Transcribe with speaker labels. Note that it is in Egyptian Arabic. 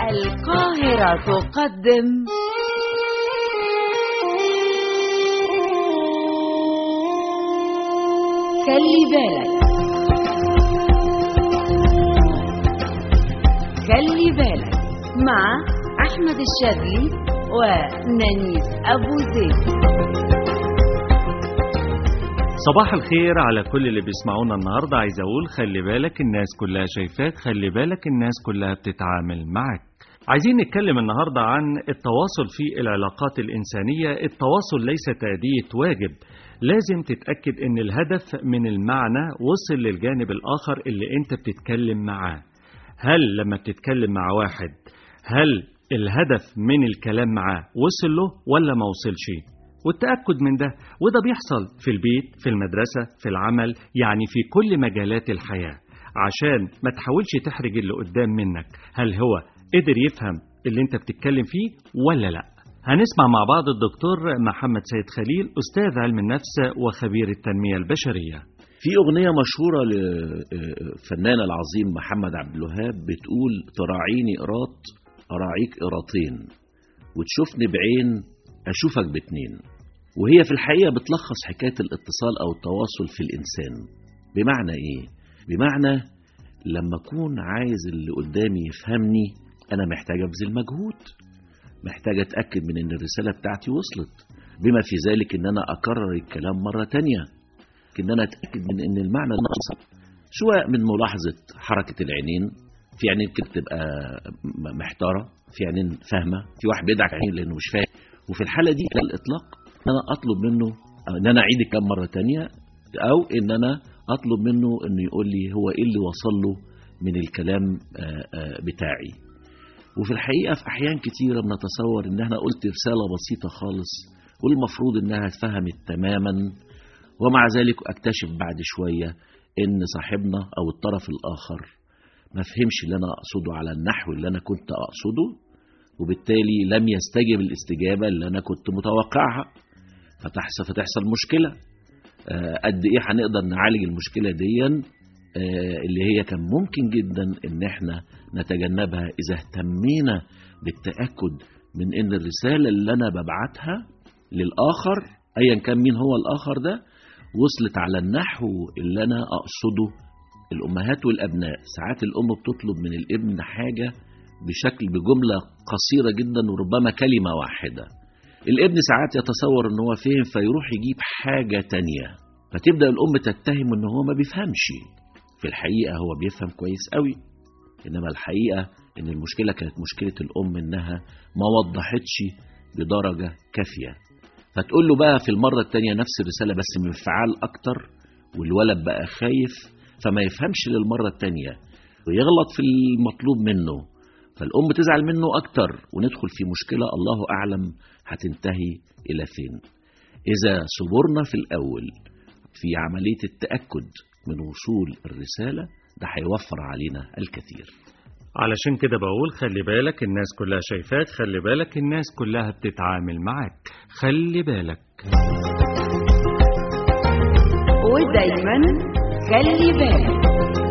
Speaker 1: القاهرة تقدم خلي بالك خلي بالك مع أحمد الشاذلي ونانيس أبو زيد
Speaker 2: صباح الخير على كل اللي بيسمعونا النهاردة عايز أقول خلي بالك الناس كلها شايفاك خلي بالك الناس كلها بتتعامل معاك عايزين نتكلم النهاردة عن التواصل في العلاقات الإنسانية التواصل ليس تأدية واجب لازم تتأكد ان الهدف من المعنى وصل للجانب الآخر اللي انت بتتكلم معاه هل لما بتتكلم مع واحد هل الهدف من الكلام معاه وصل له ولا ما وصلش والتأكد من ده وده بيحصل في البيت في المدرسة في العمل يعني في كل مجالات الحياة عشان ما تحاولش تحرج اللي قدام منك هل هو قدر يفهم اللي انت بتتكلم فيه ولا لا هنسمع مع بعض الدكتور محمد سيد خليل أستاذ علم النفس وخبير التنمية البشرية
Speaker 3: في أغنية مشهورة للفنان العظيم محمد عبد الوهاب بتقول تراعيني قراط أراعيك قراطين وتشوفني بعين أشوفك باتنين وهي في الحقيقة بتلخص حكاية الاتصال أو التواصل في الإنسان بمعنى إيه؟ بمعنى لما أكون عايز اللي قدامي يفهمني أنا محتاج أبذل مجهود محتاج أتأكد من إن الرسالة بتاعتي وصلت بما في ذلك إن أنا أكرر الكلام مرة تانية إن أنا أتأكد من إن المعنى ناقص سواء من ملاحظة حركة العينين في عينين كده تبقى محتارة في عينين فاهمة في واحد بيدعك عينين لأنه مش فاهم وفي الحالة دي على الإطلاق إن أنا أطلب منه إن أنا أعيد الكلام مرة تانية أو إن أنا أطلب منه إنه يقول لي هو إيه اللي وصل له من الكلام بتاعي وفي الحقيقة في أحيان كتيرة بنتصور إن احنا قلت رسالة بسيطة خالص والمفروض إنها اتفهمت تماما ومع ذلك أكتشف بعد شوية إن صاحبنا أو الطرف الآخر ما فهمش اللي أنا أقصده على النحو اللي أنا كنت أقصده وبالتالي لم يستجب الاستجابة اللي أنا كنت متوقعها فتحصل فتحصل مشكلة قد إيه هنقدر نعالج المشكلة دي اللي هي كان ممكن جدا ان احنا نتجنبها اذا اهتمينا بالتاكد من ان الرساله اللي انا ببعتها للاخر ايا كان مين هو الاخر ده وصلت على النحو اللي انا اقصده الامهات والابناء ساعات الام بتطلب من الابن حاجه بشكل بجمله قصيره جدا وربما كلمه واحده الابن ساعات يتصور ان هو فهم فيروح يجيب حاجه تانية فتبدا الام تتهم ان هو ما بيفهمش في الحقيقة هو بيفهم كويس قوي إنما الحقيقة إن المشكلة كانت مشكلة الأم إنها ما وضحتش بدرجة كافية فتقول له بقى في المرة التانية نفس الرسالة بس من انفعال أكتر والولد بقى خايف فما يفهمش للمرة التانية ويغلط في المطلوب منه فالأم تزعل منه أكتر وندخل في مشكلة الله أعلم هتنتهي إلى فين إذا صبرنا في الأول في عملية التأكد من وصول الرسالة ده هيوفر علينا الكثير
Speaker 2: علشان كده بقول خلي بالك الناس كلها شايفاك خلي بالك الناس كلها بتتعامل معاك خلي بالك
Speaker 1: ودايما خلي بالك